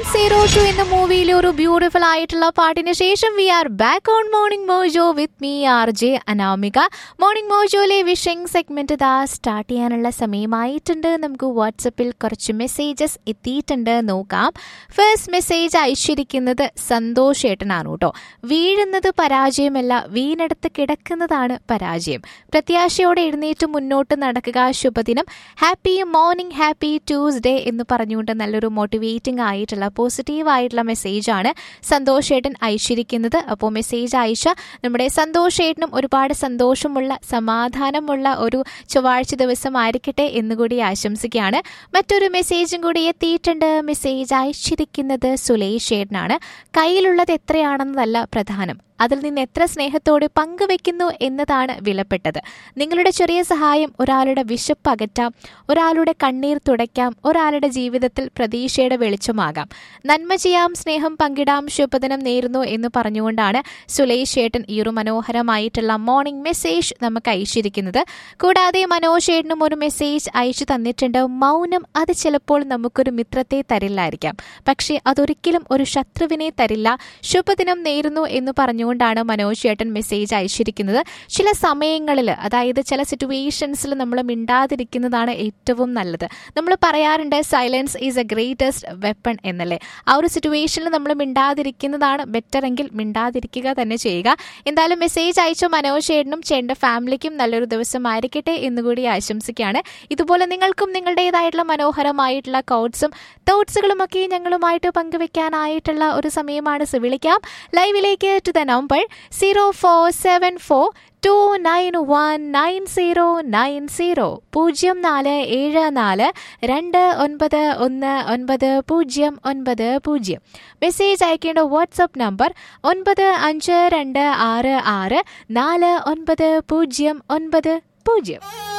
zero to എന്ന മൂവിയിലെ ഒരു ബ്യൂട്ടിഫുൾ ആയിട്ടുള്ള പാട്ടിന് ശേഷം we are back on morning mojo with me R J Anamika morning മോജോയിലെ വിഷിംഗ് സെഗ്മെന്റ് ഇതാ സ്റ്റാർട്ട് ചെയ്യാനുള്ള സമയമായിട്ടുണ്ട് നമുക്ക് വാട്സപ്പിൽ കുറച്ച് മെസ്സേജസ് എത്തിയിട്ടുണ്ട് നോക്കാം ഫസ്റ്റ് മെസ്സേജ് അയച്ചിരിക്കുന്നത് സന്തോഷ് ഏട്ടനാണ് കേട്ടോ വീഴുന്നത് പരാജയമല്ല വീണെടുത്ത് കിടക്കുന്നതാണ് പരാജയം പ്രത്യാശയോടെ എഴുന്നേറ്റ് മുന്നോട്ട് നടക്കുക ശുഭദിനം ഹാപ്പി മോർണിംഗ് ഹാപ്പി ട്യൂസ്ഡേ എന്ന് പറഞ്ഞുകൊണ്ട് നല്ലൊരു മോട്ടിവേറ്റിംഗ് ആയിട്ടുള്ള പോസിറ്റീവ് ആയിട്ടുള്ള മെസ്സേജാണ് സന്തോഷ് ഏട്ടൻ അയച്ചിരിക്കുന്നത് അപ്പോൾ മെസ്സേജ് അയച്ച നമ്മുടെ സന്തോഷ് ഏട്ടനും ഒരുപാട് സന്തോഷമുള്ള സമാധാനമുള്ള ഒരു ചൊവ്വാഴ്ച ദിവസം ആയിരിക്കട്ടെ എന്നുകൂടി ആശംസിക്കുകയാണ് മറ്റൊരു മെസ്സേജും കൂടി എത്തിയിട്ടുണ്ട് മെസ്സേജ് അയച്ചിരിക്കുന്നത് സുലേഷ് ഏട്ടനാണ് കയ്യിലുള്ളത് എത്രയാണെന്നതല്ല പ്രധാനം അതിൽ നിന്ന് എത്ര സ്നേഹത്തോടെ പങ്കുവെക്കുന്നു എന്നതാണ് വിലപ്പെട്ടത് നിങ്ങളുടെ ചെറിയ സഹായം ഒരാളുടെ വിശപ്പ് അകറ്റാം ഒരാളുടെ കണ്ണീർ തുടയ്ക്കാം ഒരാളുടെ ജീവിതത്തിൽ പ്രതീക്ഷയുടെ വെളിച്ചമാകാം നന്മ ചെയ്യാം സ്നേഹം പങ്കിടാം ശുഭദിനം നേരുന്നു എന്ന് പറഞ്ഞുകൊണ്ടാണ് സുലേഷ് ചേട്ടൻ ഈ ഒരു മനോഹരമായിട്ടുള്ള മോർണിംഗ് മെസ്സേജ് നമുക്ക് അയച്ചിരിക്കുന്നത് കൂടാതെ മനോജ് ചേട്ടനും ഒരു മെസ്സേജ് അയച്ചു തന്നിട്ടുണ്ട് മൗനം അത് ചിലപ്പോൾ നമുക്കൊരു മിത്രത്തെ തരില്ലായിരിക്കാം പക്ഷേ അതൊരിക്കലും ഒരു ശത്രുവിനെ തരില്ല ശുഭദിനം നേരുന്നു എന്ന് പറഞ്ഞു കൊണ്ടാണ് മനോജ് ചേട്ടൻ മെസ്സേജ് അയച്ചിരിക്കുന്നത് ചില സമയങ്ങളിൽ അതായത് ചില സിറ്റുവേഷൻസിൽ നമ്മൾ മിണ്ടാതിരിക്കുന്നതാണ് ഏറ്റവും നല്ലത് നമ്മൾ പറയാറുണ്ട് silence is a greatest weapon എന്നല്ലേ ആ ഒരു സിറ്റുവേഷനിൽ നമ്മൾ മിണ്ടാതിരിക്കുന്നതാണ് ബെറ്റർ എങ്കിൽ മിണ്ടാതിരിക്കുക തന്നെ ചെയ്യുക എന്തായാലും മെസ്സേജ് അയച്ച മനോജ് ചേട്ടനും ചേട്ടൻ്റെ ഫാമിലിക്കും നല്ലൊരു ദിവസമായിരിക്കട്ടെ എന്നുകൂടി ആശംസിക്കുകയാണ് ഇതുപോലെ നിങ്ങൾക്കും നിങ്ങളുടേതായിട്ടുള്ള മനോഹരമായിട്ടുള്ള കോട്ട്സും തോട്ട്സുകളും ഒക്കെ ഞങ്ങളുമായിട്ട് പങ്കുവെക്കാനായിട്ടുള്ള ഒരു സമയമാണ് സോ വിളിക്കാം ലൈവിലേക്ക് to the number zero four seven four two nine one nine zero nine zero പൂജ്യം നാല് ഏഴ് നാല് രണ്ട് ഒൻപത് ഒന്ന് ഒൻപത് പൂജ്യം ഒൻപത് പൂജ്യം മെസ്സേജ് അയക്കേണ്ട വാട്സപ്പ് നമ്പർ ഒൻപത് അഞ്ച് രണ്ട് ആറ് ആറ് നാല് ഒൻപത് പൂജ്യം ഒൻപത് പൂജ്യം